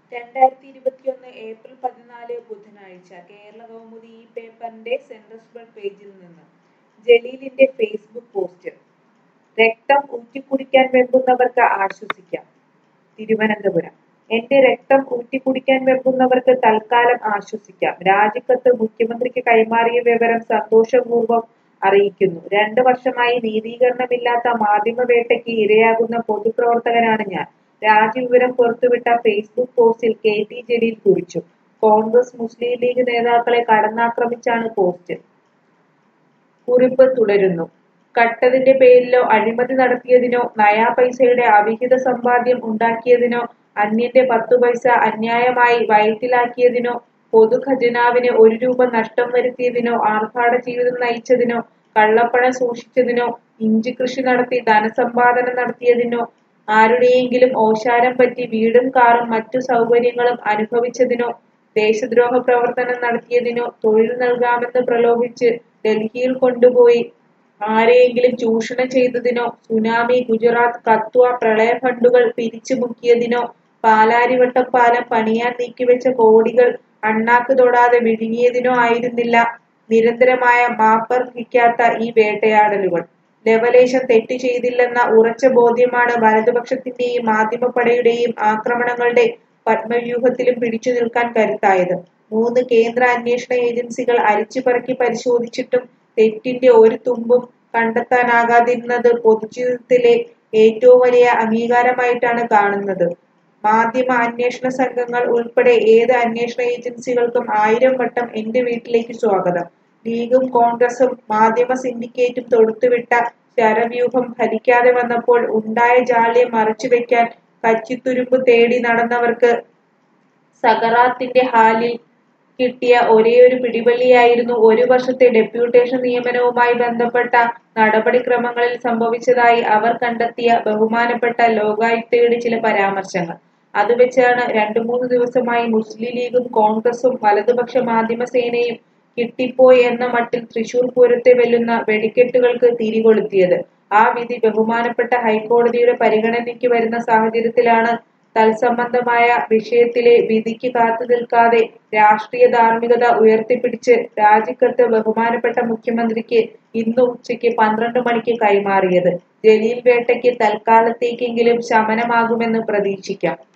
രണ്ടായിരത്തി ഇരുപത്തിയൊന്ന് ഏപ്രിൽ പതിനാല് ബുധനാഴ്ച കേരള കൗമുദി ഈ പേപ്പറിന്റെ സെൻട്രൽ സ്പ്രെഡ് പേജിൽ നിന്ന് ജലീലിന്റെ ഫേസ്ബുക്ക് പോസ്റ്റ് രക്തം ഊറ്റിക്കുടിക്കാൻ വെമ്പുന്നവർക്ക് ആശ്വസിക്കാം തിരുവനന്തപുരം എന്റെ രക്തം ഊറ്റിക്കുടിക്കാൻ വെമ്പുന്നവർക്ക് തൽക്കാലം ആശ്വസിക്കാം രാജിക്കത്ത് മുഖ്യമന്ത്രിക്ക് കൈമാറിയ വിവരം സന്തോഷപൂർവ്വം അറിയിക്കുന്നു രണ്ട് വർഷമായി നീതീകരണമില്ലാത്ത മാധ്യമവേട്ടയ്ക്ക് ഇരയാകുന്ന പൊതുപ്രവർത്തകനാണ് ഞാൻ രാജിവിവരം പുറത്തുവിട്ട ഫേസ്ബുക്ക് പോസ്റ്റിൽ കെ ടി ജലീൽ കുറിച്ചു കോൺഗ്രസ് മുസ്ലിം ലീഗ് നേതാക്കളെ കടന്നാക്രമിച്ചാണ് പോസ്റ്റ് കുറിപ്പ് തുടരുന്നു കട്ടതിന്റെ പേരിലോ അഴിമതി നടത്തിയതിനോ നയാ പൈസയുടെ അവിഹിത സമ്പാദ്യം ഉണ്ടാക്കിയതിനോ അന്യന്റെ പത്തു പൈസ അന്യായമായി വയറ്റിലാക്കിയതിനോ പൊതു ഖജനാവിന് ഒരു രൂപ നഷ്ടം വരുത്തിയതിനോ ആർഭാട ജീവിതം നയിച്ചതിനോ കള്ളപ്പണം സൂക്ഷിച്ചതിനോ ഇഞ്ചി കൃഷി നടത്തി ധനസമ്പാദനം നടത്തിയതിനോ ആരുടെയെങ്കിലും ഓശാരം പറ്റി വീടും കാറും മറ്റു സൗകര്യങ്ങളും അനുഭവിച്ചതിനോ ദേശദ്രോഹ പ്രവർത്തനം നടത്തിയതിനോ തൊഴിൽ നൽകാമെന്ന് പ്രലോഭിച്ച് ഡൽഹിയിൽ കൊണ്ടുപോയി ആരെയെങ്കിലും ചൂഷണം ചെയ്തതിനോ സുനാമി ഗുജറാത്ത് കത്വ പ്രളയ ഫണ്ടുകൾ പിരിച്ചു മുക്കിയതിനോ പാലാരിവട്ടം പാലം പണിയാൻ നീക്കിവെച്ച കോടികൾ അണ്ണാക്ക് തൊടാതെ വിഴുങ്ങിയതിനോ ആയിരുന്നില്ല നിരന്തരമായ മാപ്പർഹിക്കാത്ത ഈ വേട്ടയാടലുകൾ ലവലേശം തെറ്റു ചെയ്തില്ലെന്ന ഉറച്ച ബോധ്യമാണ് വലതുപക്ഷത്തിന്റെയും മാധ്യമപ്പടയുടെയും ആക്രമണങ്ങളുടെ പത്മവ്യൂഹത്തിലും പിടിച്ചു നിൽക്കാൻ കരുത്തായത് മൂന്ന് കേന്ദ്ര അന്വേഷണ ഏജൻസികൾ അരിച്ചുപറക്കി പരിശോധിച്ചിട്ടും തെറ്റിന്റെ ഒരു തുമ്പും കണ്ടെത്താനാകാതിരുന്നത് പൊതുജീവിതത്തിലെ ഏറ്റവും വലിയ അംഗീകാരമായിട്ടാണ് കാണുന്നത് മാധ്യമ അന്വേഷണ സംഘങ്ങൾ ഉൾപ്പെടെ ഏത് അന്വേഷണ ഏജൻസികൾക്കും ആയിരം വട്ടം എന്റെ വീട്ടിലേക്ക് സ്വാഗതം ലീഗും കോൺഗ്രസും മാധ്യമ സിൻഡിക്കേറ്റും തൊടുത്തുവിട്ട ശരവ്യൂഹം ഫലിക്കാതെ വന്നപ്പോൾ ഉണ്ടായ ജാള്യം മറച്ചുവെക്കാൻ കച്ചിത്തുരുമ്പ് തേടി നടന്നവർക്ക് സഖറാത്തിന്റെ ഹാലിൽ കിട്ടിയ ഒരേയൊരു പിടിവള്ളിയായിരുന്നു ഒരു വർഷത്തെ ഡെപ്യൂട്ടേഷൻ നിയമനവുമായി ബന്ധപ്പെട്ട നടപടിക്രമങ്ങളിൽ സംഭവിച്ചതായി അവർ കണ്ടെത്തിയ ബഹുമാനപ്പെട്ട ലോകായുക്തയുടെ ചില പരാമർശങ്ങൾ അത് വെച്ചാണ് രണ്ടു മൂന്ന് ദിവസമായി മുസ്ലിം ലീഗും കോൺഗ്രസും വലതുപക്ഷ മാധ്യമസേനയും കിട്ടിപ്പോയി എന്ന മട്ടിൽ തൃശൂർ പൂരത്തെ വെല്ലുന്ന വെടിക്കെട്ടുകൾക്ക് തിരികൊളുത്തിയത് ആ വിധി ബഹുമാനപ്പെട്ട ഹൈക്കോടതിയുടെ പരിഗണനയ്ക്ക് വരുന്ന സാഹചര്യത്തിലാണ് തത്സംബന്ധമായ വിഷയത്തിലെ വിധിക്ക് കാത്തു നിൽക്കാതെ രാഷ്ട്രീയ ധാർമ്മികത ഉയർത്തിപ്പിടിച്ച് രാജിക്കത്ത് ബഹുമാനപ്പെട്ട മുഖ്യമന്ത്രിക്ക് ഇന്ന് ഉച്ചയ്ക്ക് പന്ത്രണ്ട് മണിക്ക് കൈമാറിയത് ജലീൽ വേട്ടയ്ക്ക് തൽക്കാലത്തേക്കെങ്കിലും ശമനമാകുമെന്ന് പ്രതീക്ഷിക്കാം